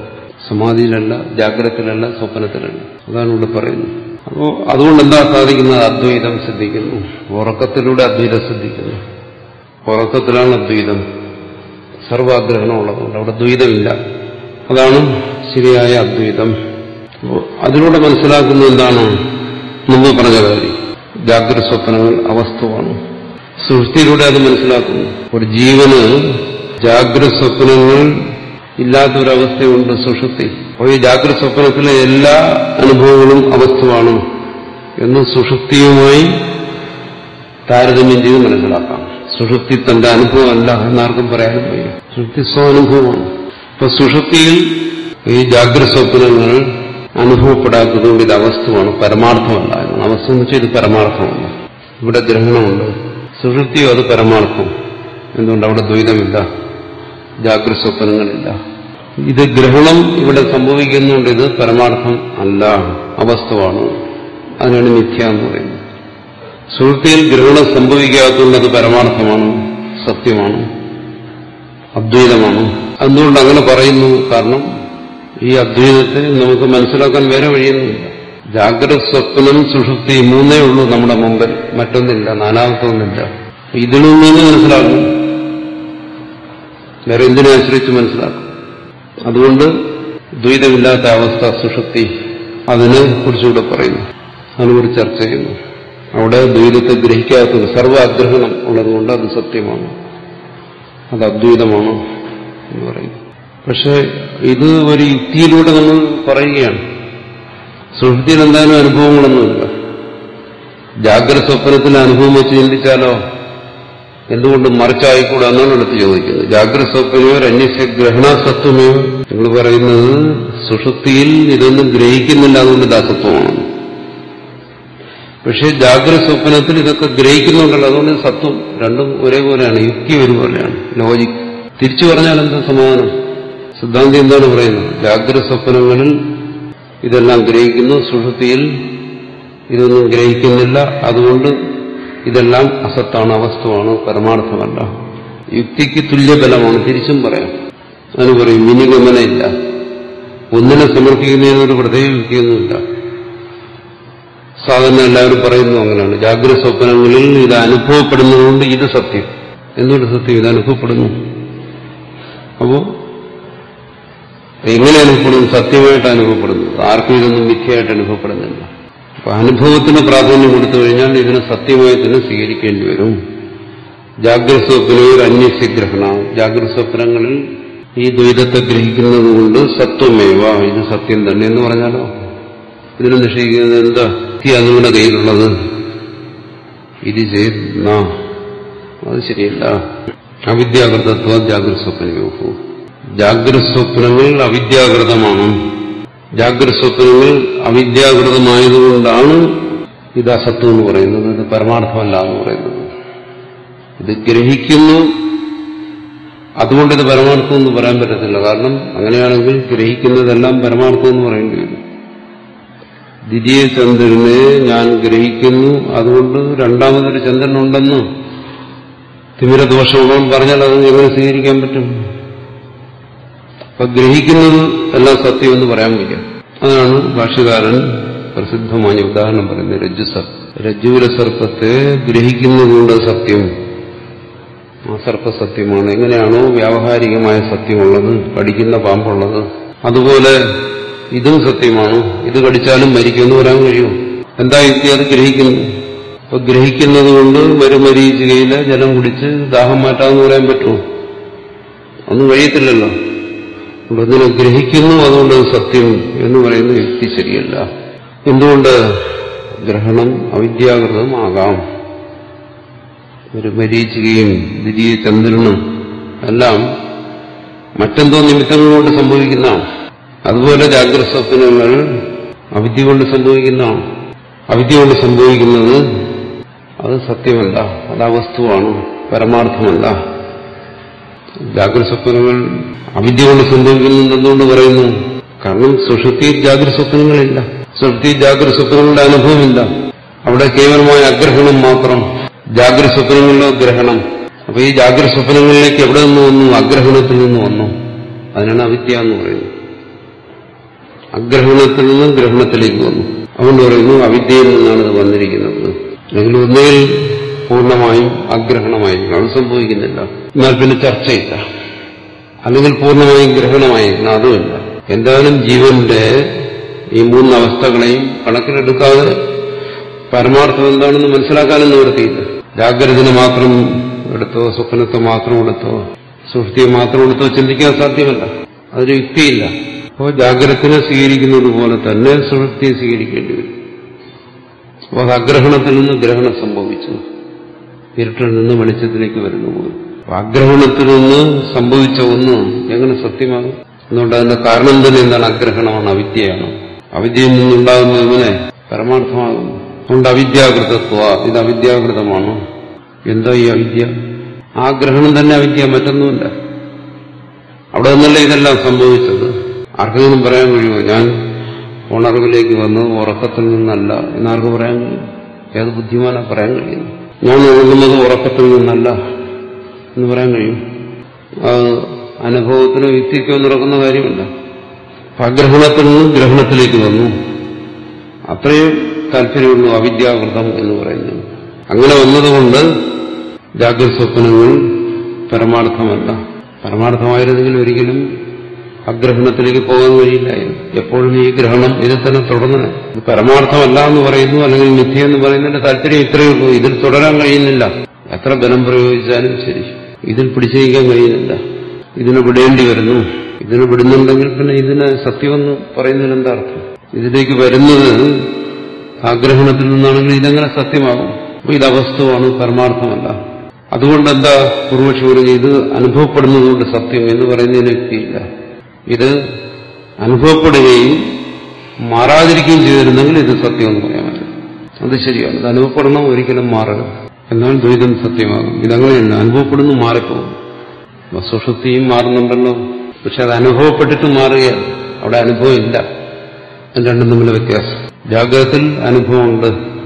സമാധിയിലല്ല ജാഗ്രതത്തിലല്ല സ്വപ്നത്തിലല്ല അതാണ് ഇവിടെ പറയുന്നത് അപ്പോ അതുകൊണ്ട് എന്താ സാധിക്കുന്നത് അദ്വൈതം സിദ്ധിക്കുന്നു ഉറക്കത്തിലൂടെ അദ്വൈതം സിദ്ധിക്കുന്നു ഉറക്കത്തിലാണ് അദ്വൈതം സർവാഗ്രഹണം ഉള്ളതുകൊണ്ട് അവിടെ ദ്വൈതമില്ല അതാണ് ശരിയായ അദ്വൈതം അപ്പോ അതിലൂടെ മനസ്സിലാക്കുന്നത് എന്താണ് മുമ്പ് പറഞ്ഞ കാര്യം ജാഗ്രത സ്വപ്നങ്ങൾ അവസ്ഥമാണ് സൃഷ്ടിയിലൂടെ അത് മനസ്സിലാക്കുന്നു ഒരു ജീവന് ജാഗ്രത സ്വപ്നങ്ങൾ ഇല്ലാത്തൊരവസ്ഥയുണ്ട് സുഷുപ്തി അപ്പോൾ ഈ ജാഗ്രത സ്വപ്നത്തിലെ എല്ലാ അനുഭവങ്ങളും അവസ്ഥമാണ് എന്ന് സുഷുപ്തിയുമായി താരതമ്യം ചെയ്ത് മനസ്സിലാക്കാം സുഷുപ്തി തന്റെ അനുഭവമല്ല എന്നാർക്കും പറയാനും വയ്യ സുഷുപ്തി സ്വാനുഭവമാണ് ഇപ്പൊ സുഷുപ്തിയിൽ ഈ ജാഗ്രത സ്വപ്നങ്ങൾ അനുഭവപ്പെടാത്തതുകൊണ്ട് ഇത് അവസ്ഥമാണ് പരമാർത്ഥമല്ല എന്നാണ് അവസ്ഥ എന്ന് വെച്ചാൽ ഇത് പരമാർത്ഥമല്ല ഇവിടെ ഗ്രഹണമുണ്ട് സുഷുപ്തിയോ അത് പരമാർത്ഥം എന്തുകൊണ്ട് അവിടെ ദ്വൈതമില്ല ജാഗ്രത സ്വപ്നങ്ങളില്ല ഇത് ഗ്രഹണം ഇവിടെ സംഭവിക്കുന്നുണ്ട് ഇത് പരമാർത്ഥം അല്ല അവസ്ഥമാണ് അതിനാണ് മിഥ്യ എന്ന് പറയുന്നത് സുഹൃത്തിയിൽ ഗ്രഹണം സംഭവിക്കാത്തതുകൊണ്ട് അത് പരമാർത്ഥമാണ് സത്യമാണ് അദ്വൈതമാണ് അതുകൊണ്ട് അങ്ങനെ പറയുന്നു കാരണം ഈ അദ്വൈതത്തെ നമുക്ക് മനസ്സിലാക്കാൻ വേറെ വഴിയൊന്നുമില്ല ജാഗ്രത സ്വപ്നം സുഷുപ്തി മൂന്നേ ഉള്ളൂ നമ്മുടെ മുമ്പിൽ മറ്റൊന്നില്ല നാലാമത്തെ ഒന്നില്ല ഇതിൽ നിന്ന് മനസ്സിലാക്കും വേറെ എന്തിനെ ആശ്രയിച്ച് മനസ്സിലാക്കും അതുകൊണ്ട് ദ്വൈതമില്ലാത്ത അവസ്ഥ സുഷുപ്തി അതിനെ കുറിച്ചുകൂടെ പറയുന്നു അതിനെക്കുറിച്ച് ചർച്ച ചെയ്യുന്നു അവിടെ ദ്വൈതത്തെ ഗ്രഹിക്കാത്തത് സർവ്വ ആഗ്രഹണം ഉള്ളതുകൊണ്ട് അത് സത്യമാണ് അത് അദ്വൈതമാണ് എന്ന് പറയുന്നു പക്ഷെ ഇത് ഒരു യുക്തിയിലൂടെ നമ്മൾ പറയുകയാണ് സുഹൃത്തിയിൽ എന്തായാലും അനുഭവങ്ങളൊന്നുമില്ല ജാഗ്രത സ്വപ്നത്തിന്റെ അനുഭവം വെച്ച് ചിന്തിച്ചാലോ എന്തുകൊണ്ട് മറിച്ചായിക്കൂടാ എന്നാണ് എടുത്ത് ചോദിക്കുന്നത് ജാഗ്രത സ്വപ്നമോ അന്യസ്യ ഗ്രഹണസത്വമോ നിങ്ങൾ പറയുന്നത് സുഷുപ്തിയിൽ ഇതൊന്നും ഗ്രഹിക്കുന്നില്ല അതുകൊണ്ട് ഇത് അസത്വമാണ് പക്ഷേ ജാഗ്രത സ്വപ്നത്തിൽ ഇതൊക്കെ ഗ്രഹിക്കുന്നുണ്ടല്ലോ അതുകൊണ്ട് സത്വം രണ്ടും ഒരേപോലെയാണ് യുക്തി ഒരുപോലെയാണ് ലോജിക് തിരിച്ചു പറഞ്ഞാൽ എന്താ സമാധാനം സിദ്ധാന്തി എന്താണ് പറയുന്നത് ജാഗ്രത സ്വപ്നങ്ങളിൽ ഇതെല്ലാം ഗ്രഹിക്കുന്നു സുഷുപ്തിയിൽ ഇതൊന്നും ഗ്രഹിക്കുന്നില്ല അതുകൊണ്ട് ഇതെല്ലാം അസത്താണ് അവസ്ഥമാണ് പരമാർത്ഥമല്ല യുക്തിക്ക് തുല്യബലമാണ് തിരിച്ചും പറയാം അതിന് പറയും മിനിഗമനയില്ല ഒന്നിനെ സമർപ്പിക്കുന്നതിനൊരു പ്രത്യേക യുക്തിയൊന്നുമില്ല സാധാരണ എല്ലാവരും പറയുന്നു അങ്ങനെയാണ് ജാഗ്രത സ്വപ്നങ്ങളിൽ ഇത് അനുഭവപ്പെടുന്നതുകൊണ്ട് ഇത് സത്യം എന്തുകൊണ്ട് സത്യം ഇത് അനുഭവപ്പെടുന്നു അപ്പോ എങ്ങനെ അനുഭവപ്പെടുന്നു സത്യമായിട്ട് അനുഭവപ്പെടുന്നു ആർക്കും ഇതൊന്നും മിഥ്യയായിട്ട് അനുഭവപ്പെടുന്നില്ല അപ്പൊ അനുഭവത്തിന് പ്രാധാന്യം കൊടുത്തു കഴിഞ്ഞാൽ ഇതിനെ സത്യമായി തന്നെ സ്വീകരിക്കേണ്ടി വരും ജാഗ്രത സ്വപ്നയിൽ അന്യസ്യഗ്രഹണ ജാഗ്രത സ്വപ്നങ്ങളിൽ ഈ ദ്വൈതത്തെ ഗ്രഹിക്കുന്നത് കൊണ്ട് സത്വമേവ ഇത് സത്യം തന്നെ എന്ന് പറഞ്ഞാലോ ഇതിനെ നിഷേധിക്കുന്നത് എന്താ ഈ അതുങ്ങളുടെ കയ്യിലുള്ളത് ഇത് ചെയ്യുന്ന അത് ശരിയല്ല അവിദ്യാകൃതത്വ ജാഗ്രത സ്വപ്നയോഹു ജാഗ്രത സ്വപ്നങ്ങൾ അവിദ്യാകൃതമാണ് ജാഗ്രത സ്വപ്നങ്ങൾ അവിദ്യാകൃതമായതുകൊണ്ടാണ് ഇത് അസത്വം എന്ന് പറയുന്നത് ഇത് പരമാർത്ഥമല്ല എന്ന് പറയുന്നത് ഇത് ഗ്രഹിക്കുന്നു അതുകൊണ്ട് ഇത് പരമാർത്ഥം എന്ന് പറയാൻ പറ്റത്തില്ല കാരണം അങ്ങനെയാണെങ്കിൽ ഗ്രഹിക്കുന്നതെല്ലാം പരമാർത്ഥം എന്ന് പറയേണ്ടി വരും ദ്വിതീയ ചന്ദ്രനെ ഞാൻ ഗ്രഹിക്കുന്നു അതുകൊണ്ട് രണ്ടാമതൊരു ചന്ദ്രനുണ്ടെന്ന് തിമിരദോഷമുള്ളവൻ പറഞ്ഞാൽ അത് എങ്ങനെ സ്വീകരിക്കാൻ പറ്റും അപ്പൊ ഗ്രഹിക്കുന്നത് എല്ലാം സത്യം എന്ന് പറയാൻ വയ്യ അതാണ് ഭാഷ്യകാരൻ പ്രസിദ്ധമായ ഉദാഹരണം പറയുന്നത് രജ്ജു സർ രജ്ജുവിലെ സർപ്പത്തെ ഗ്രഹിക്കുന്നതുകൊണ്ട് സത്യം ആ സർപ്പ സത്യമാണ് എങ്ങനെയാണോ വ്യാവഹാരികമായ സത്യമുള്ളത് കടിക്കുന്ന പാമ്പുള്ളത് അതുപോലെ ഇതും സത്യമാണ് ഇത് കടിച്ചാലും മരിക്കുമെന്ന് പറയാൻ കഴിയുമോ എന്താ യുക്തി അത് ഗ്രഹിക്കുന്നു അപ്പൊ ഗ്രഹിക്കുന്നത് കൊണ്ട് മരുമരീചികയിലെ ജലം കുടിച്ച് ദാഹം മാറ്റാമെന്ന് പറയാൻ പറ്റുമോ ഒന്നും കഴിയത്തില്ലല്ലോ അതിനെ ഗ്രഹിക്കുന്നു അതുകൊണ്ട് അത് സത്യം എന്ന് പറയുന്ന യുക്തി ശരിയല്ല എന്തുകൊണ്ട് ഗ്രഹണം അവിദ്യാകൃതമാകാം ഒരു മരീചികയും ദ്വിതീയ ചന്ദ്രനും എല്ലാം മറ്റെന്തോ നിമിത്തങ്ങൾ കൊണ്ട് സംഭവിക്കുന്നതാണ് അതുപോലെ ജാഗ്രത സ്വപ്നങ്ങൾ അവിദ്യ കൊണ്ട് സംഭവിക്കുന്നതാണ് അവിദ്യ കൊണ്ട് സംഭവിക്കുന്നത് അത് സത്യമല്ല അത് അവസ്തുവാണ് പരമാർത്ഥമല്ല ജാഗ്രത സ്വപ്നങ്ങൾ അവിദ്യ കൊണ്ട് സംഭവിക്കുന്നത് എന്തുകൊണ്ട് പറയുന്നു കാരണം സുഷുപ്തിയിൽ ജാഗ്രത സ്വപ്നങ്ങളില്ല സുഷുപ്തിയിൽ ജാഗ്രത സ്വപ്നങ്ങളുടെ അനുഭവമില്ല അവിടെ കേവലമായ അഗ്രഹണം മാത്രം ജാഗ്രത സ്വപ്നങ്ങളിലോ ഗ്രഹണം അപ്പൊ ഈ ജാഗ്രത സ്വപ്നങ്ങളിലേക്ക് എവിടെ നിന്ന് വന്നു അഗ്രഹണത്തിൽ നിന്ന് വന്നു അതിനാണ് അവിദ്യ എന്ന് പറയുന്നത് അഗ്രഹണത്തിൽ നിന്നും ഗ്രഹണത്തിലേക്ക് വന്നു അതുകൊണ്ട് പറയുന്നു അവിദ്യയിൽ നിന്നാണ് ഇത് വന്നിരിക്കുന്നത് അല്ലെങ്കിൽ ഒന്നുകിൽ പൂർണ്ണമായും അഗ്രഹണമായിരിക്കണം അത് സംഭവിക്കുന്നില്ല എന്നാൽ പിന്നെ ചർച്ചയില്ല അല്ലെങ്കിൽ പൂർണ്ണമായും ഗ്രഹണമായിരിക്കണം അതുമില്ല എന്തായാലും ജീവന്റെ ഈ മൂന്ന് അവസ്ഥകളെയും കണക്കിലെടുക്കാതെ പരമാർത്ഥം എന്താണെന്ന് മനസ്സിലാക്കാനും നിവൃത്തിയില്ല ജാഗ്രതനെ മാത്രം എടുത്തോ സ്വപ്നത്തെ മാത്രം എടുത്തോ സുഷ്ടിയെ മാത്രം എടുത്തോ ചിന്തിക്കാൻ സാധ്യമല്ല അതൊരു യുക്തിയില്ല അപ്പോൾ ജാഗ്രതനെ സ്വീകരിക്കുന്നത് പോലെ തന്നെ സുഷുപ്തിയെ സ്വീകരിക്കേണ്ടി വരും അപ്പോൾ അത് അഗ്രഹണത്തിൽ നിന്ന് ഗ്രഹണം സംഭവിച്ചു ഇരുട്ടിൽ നിന്ന് വെളിച്ചത്തിലേക്ക് വരുന്നു പോയി അപ്പൊ അഗ്രഹണത്തിൽ നിന്ന് സംഭവിച്ച ഒന്ന് എങ്ങനെ സത്യമാകും എന്നുകൊണ്ട് അതിന്റെ കാരണം തന്നെ എന്താണ് അഗ്രഹണമാണ് അവിദ്യയാണ് അവിദ്യയിൽ നിന്നുണ്ടാകുന്നതിനെ പരമാർത്ഥമാകുന്നു അതുകൊണ്ട് അവിദ്യാകൃതത്വ ഇത് അവിദ്യാകൃതമാണ് എന്താ ഈ അവിദ്യ ആ ഗ്രഹണം തന്നെ അവിദ്യ മറ്റൊന്നുമില്ല അവിടെ നിന്നല്ല ഇതെല്ലാം സംഭവിച്ചത് ആർക്കെങ്കിലും പറയാൻ കഴിയുമോ ഞാൻ ഉണർവിലേക്ക് വന്ന് ഉറക്കത്തിൽ നിന്നല്ല എന്നാർക്ക് പറയാൻ കഴിയും ഏത് ബുദ്ധിമാനാ പറയാൻ കഴിയുന്നു ഞാൻ ഉറങ്ങുന്നത് ഉറക്കത്തിൽ നിന്നല്ല എന്ന് പറയാൻ കഴിയും അത് അനുഭവത്തിനോ യുക്തിക്കോ നടക്കുന്ന കാര്യമല്ല അഗ്രഹണത്തിൽ നിന്നും ഗ്രഹണത്തിലേക്ക് വന്നു അത്രയും താല്പര്യമുള്ളൂ അവിദ്യാകൃതം എന്ന് പറയുന്നത് അങ്ങനെ വന്നതുകൊണ്ട് ജാഗ്രത സ്വപ്നങ്ങൾ പരമാർത്ഥമല്ല പരമാർത്ഥമായിരുന്നെങ്കിൽ ഒരിക്കലും അഗ്രഹണത്തിലേക്ക് പോകാൻ കഴിയില്ലായിരുന്നു എപ്പോഴും ഈ ഗ്രഹണം ഇതിൽ തന്നെ തുടർന്ന് ഇത് പരമാർത്ഥമല്ല എന്ന് പറയുന്നു അല്ലെങ്കിൽ മിഥ്യ എന്ന് പറയുന്നതിന്റെ താല്പര്യം ഇത്രയേ ഉള്ളൂ ഇതിൽ തുടരാൻ കഴിയുന്നില്ല എത്ര ബലം പ്രയോഗിച്ചാലും ശരി ഇതിൽ പിടിച്ചിരിക്കാൻ കഴിയുന്നില്ല ഇതിനെ വിടേണ്ടി വരുന്നു ഇതിനെ വിടുന്നുണ്ടെങ്കിൽ പിന്നെ ഇതിനെ സത്യമെന്ന് പറയുന്നതിന് എന്താ അർത്ഥം ഇതിലേക്ക് വരുന്നത് ആഗ്രഹണത്തിൽ നിന്നാണെങ്കിൽ ഇതെങ്ങനെ സത്യമാകും അപ്പൊ ഇത് അവസ്ഥമാണ് പരമാർത്ഥമല്ല അതുകൊണ്ട് എന്താ പൂർവക്ഷി പറഞ്ഞു ഇത് അനുഭവപ്പെടുന്നതുകൊണ്ട് സത്യം എന്ന് പറയുന്നതിന് യുക്തിയില്ല ഇത് അനുഭവപ്പെടുകയും മാറാതിരിക്കുകയും ചെയ്തിരുന്നെങ്കിൽ ഇത് സത്യം എന്ന് പറയാമായിരുന്നു അത് ശരിയാണ് ഇത് അനുഭവപ്പെടണം ഒരിക്കലും മാറരുത് എന്നാൽ ദ്വൈതം സത്യമാകും ഇതങ്ങനെയല്ല അനുഭവപ്പെടുന്നു മാറിപ്പോകും സുഷുപ്തിയും മാറുന്നുണ്ടല്ലോ പക്ഷെ അത് അനുഭവപ്പെട്ടിട്ട് മാറുകയാണ് അവിടെ അനുഭവം ഇല്ല അത് രണ്ടും തമ്മിൽ വ്യത്യാസം ജാഗ്രതത്തിൽ അനുഭവമുണ്ട്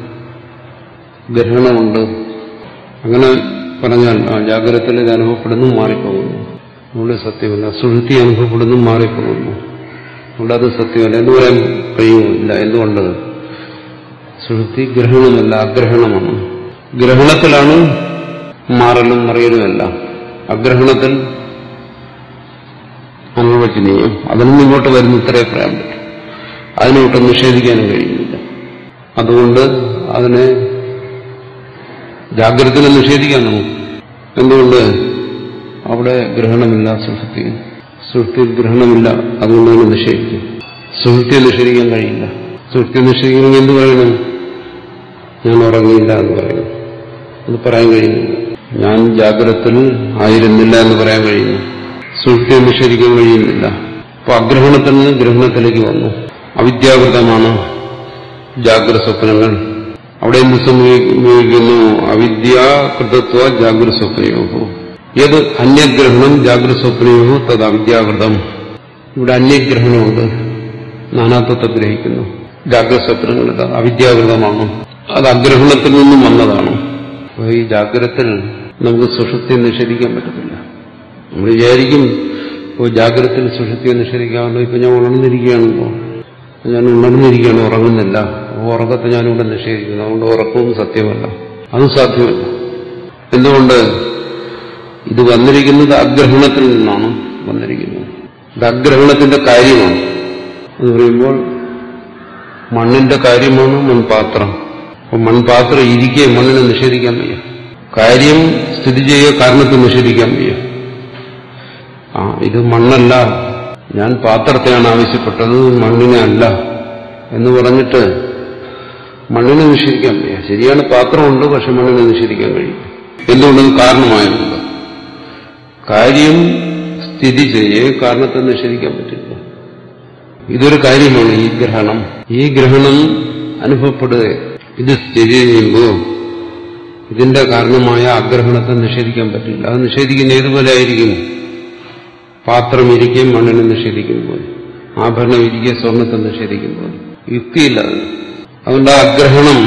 ഗ്രഹണമുണ്ട് അങ്ങനെ പറഞ്ഞാൽ ആ ജാഗ്രതത്തിൽ ഇത് അനുഭവപ്പെടുന്നു മാറിപ്പോകുന്നു അതുകൊണ്ട് സത്യമല്ല സുഹൃത്തി അനുഭവപ്പെടുന്നു മാറിപ്പോകുന്നു അതുകൊണ്ട് അത് സത്യമല്ല എന്ന് പറയാൻ കഴിയുമില്ല എന്തുകൊണ്ട് സുഹൃത്തി ഗ്രഹണമല്ല അഗ്രഹണമാണ് ഗ്രഹണത്തിലാണ് മാറലും മറിയലുമല്ല അഗ്രഹണത്തിൽ അനുഭവചനീയം അതിൽ നിന്ന് ഇങ്ങോട്ട് വരുന്ന ഇത്രേ പറയാൻ പറ്റും അതിനോട്ട് നിഷേധിക്കാനും കഴിയുന്നില്ല അതുകൊണ്ട് അതിനെ ജാഗ്രതനെ നിഷേധിക്കാൻ നമുക്ക് എന്തുകൊണ്ട് അവിടെ ഗ്രഹണമില്ല സുഹൃത്തി സുഹൃത്തിയിൽ ഗ്രഹണമില്ല അതുകൊണ്ട് തന്നെ നിഷേധിക്കും സുഹൃത്തിയെ നിഷേധിക്കാൻ കഴിയില്ല സുഹൃത്തിയെ നിഷേധിക്കണമെങ്കിൽ എന്ത് പറയണം ഞാൻ ഉറങ്ങിയില്ല എന്ന് പറയണം അത് പറയാൻ കഴിയുന്നില്ല ഞാൻ ജാഗ്രതത്തിൽ ആയിരുന്നില്ല എന്ന് പറയാൻ കഴിയുന്നു സുഹൃത്തിയെ നിഷേധിക്കാൻ കഴിയുന്നില്ല അപ്പൊ അഗ്രഹണത്തിൽ നിന്ന് ഗ്രഹണത്തിലേക്ക് വന്നു അവിദ്യാകൃതമാണ് ജാഗ്രത സ്വപ്നങ്ങൾ അവിടെ എന്ത് സംഭവിക്കുന്നു അവിദ്യാകൃതത്വ ജാഗ്രത സ്വപ്നയോഗോ ഏത് അന്യഗ്രഹണം ജാഗ്രത സ്വപ്നയോഗോ തത് അവിദ്യാകൃതം ഇവിടെ അന്യഗ്രഹണമുണ്ട് നാനാത്വത്തെ ഗ്രഹിക്കുന്നു ജാഗ്രത സ്വപ്നങ്ങൾ ഇത് അവിദ്യാകൃതമാണ് അത് അഗ്രഹണത്തിൽ നിന്നും വന്നതാണ് അപ്പോൾ ഈ ജാഗ്രതത്തിൽ നമുക്ക് സുഷുപ്തിയെ നിഷേധിക്കാൻ പറ്റത്തില്ല നമ്മൾ വിചാരിക്കും ഇപ്പോൾ ജാഗ്രതത്തിൽ സുഷുപ്തിയെ നിഷേധിക്കാമല്ലോ ഇപ്പൊ ഞാൻ ഉണർന്നിരിക്കുകയാണല്ലോ ഞാൻ ഉണർന്നിരിക്കുകയാണ് ഉറങ്ങുന്നില്ല അപ്പോൾ ഉറക്കത്തെ ഞാനിവിടെ നിഷേധിക്കുന്നു അതുകൊണ്ട് ഉറക്കവും സത്യമല്ല അതും സാധ്യമല്ല എന്തുകൊണ്ട് ഇത് വന്നിരിക്കുന്നത് അഗ്രഹണത്തിൽ നിന്നാണ് വന്നിരിക്കുന്നത് ഇത് അഗ്രഹണത്തിന്റെ കാര്യമാണ് എന്ന് പറയുമ്പോൾ മണ്ണിന്റെ കാര്യമാണ് മൺപാത്രം അപ്പൊ മൺപാത്രം ഇരിക്കെ മണ്ണിനെ നിഷേധിക്കാൻ വയ്യ കാര്യം സ്ഥിതി ചെയ്യുക കാരണത്തെ നിഷേധിക്കാൻ വയ്യ ആ ഇത് മണ്ണല്ല ഞാൻ പാത്രത്തെയാണ് ആവശ്യപ്പെട്ടത് മണ്ണിനെ അല്ല എന്ന് പറഞ്ഞിട്ട് മണ്ണിനെ നിഷേധിക്കാൻ വയ്യ ശരിയാണ് പാത്രമുണ്ട് പക്ഷെ മണ്ണിനെ നിഷേധിക്കാൻ കഴിയും എന്തുകൊണ്ടത് കാരണമായതുകൊണ്ട് കാര്യം സ്ഥിതി ചെയ്യേ കാരണത്തെ നിഷേധിക്കാൻ പറ്റില്ല ഇതൊരു കാര്യമാണ് ഈ ഗ്രഹണം ഈ ഗ്രഹണം അനുഭവപ്പെടുക ഇത് സ്ഥിതി ചെയ്യുമ്പോൾ ഇതിന്റെ കാരണമായ അഗ്രഹണത്തെ നിഷേധിക്കാൻ പറ്റില്ല അത് നിഷേധിക്കുന്ന ഏതുപോലെ ആയിരിക്കും പാത്രം ഇരിക്കുകയും മണ്ണിനെ നിഷേധിക്കുമ്പോൾ ആഭരണം ഇരിക്കുക സ്വർണത്തെ നിഷേധിക്കുമ്പോൾ യുക്തിയില്ല അത് അതുകൊണ്ട് ആ അഗ്രഹണം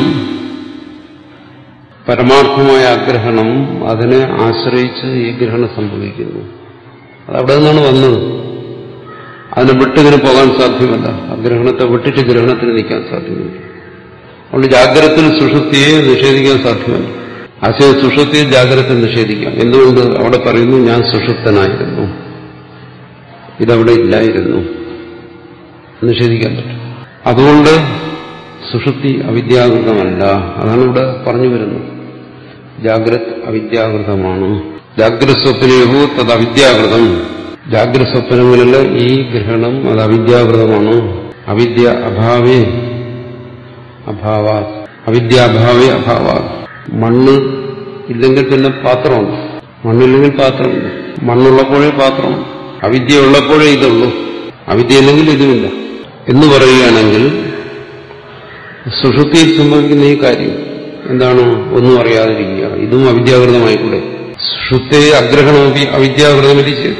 പരമാർത്ഥമായ അഗ്രഹണം അതിനെ ആശ്രയിച്ച് ഈ ഗ്രഹണം സംഭവിക്കുന്നു അതവിടെ നിന്നാണ് വന്നത് അതിനെ വിട്ടിതിന് പോകാൻ സാധ്യമല്ല ആ ഗ്രഹണത്തെ വിട്ടിട്ട് ഗ്രഹണത്തിന് നിൽക്കാൻ സാധ്യമല്ല അതുകൊണ്ട് ജാഗ്രതത്തിൽ സുഷുപ്തിയെ നിഷേധിക്കാൻ സാധ്യമല്ല ആശയ സുഷുപ്തിയെ ജാഗ്രത നിഷേധിക്കാം എന്തുകൊണ്ട് അവിടെ പറയുന്നു ഞാൻ സുഷുപ്തനായിരുന്നു ഇതവിടെ ഇല്ലായിരുന്നു നിഷേധിക്കാൻ പറ്റും അതുകൊണ്ട് സുഷുപ്തി അവിദ്യാകൃതമല്ല അതാണ് ഇവിടെ പറഞ്ഞു വരുന്നത് ജാഗ്രത് അവിദ്യാകൃതമാണ് ജാഗ്രത സ്വപ്നയോ തത് അവിദ്യാകൃതം ജാഗ്രത സ്വപ്നങ്ങളിലെ ഈ ഗ്രഹണം അത് അവിദ്യാകൃതമാണ് അവിദ്യ അഭാവേ അഭാവ അവിദ്യാഭാവേ അഭാവ മണ്ണ് ഇല്ലെങ്കിൽ പിന്നെ പാത്രമുണ്ട് മണ്ണില്ലെങ്കിൽ പാത്രമുണ്ട് മണ്ണുള്ളപ്പോഴേ പാത്രം അവിദ്യ ഉള്ളപ്പോഴേ ഇതുള്ളൂ അവിദ്യ ഇല്ലെങ്കിൽ ഇതുമില്ല എന്ന് പറയുകയാണെങ്കിൽ സുഷുപ്തിയിൽ സംഭവിക്കുന്ന ഈ കാര്യം എന്താണ് ഒന്നും അറിയാതിരിക്കുക ഇതും അവിദ്യാകൃതമായിക്കൂടെ സുഷുപ്തേ അഗ്രഹണം അവിദ്യാകൃതമിരിച്ച്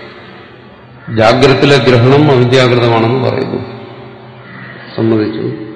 ജാഗ്രത്തിലെ ഗ്രഹണം അവിദ്യാകൃതമാണെന്ന് പറയുന്നു സമ്മതിച്ചു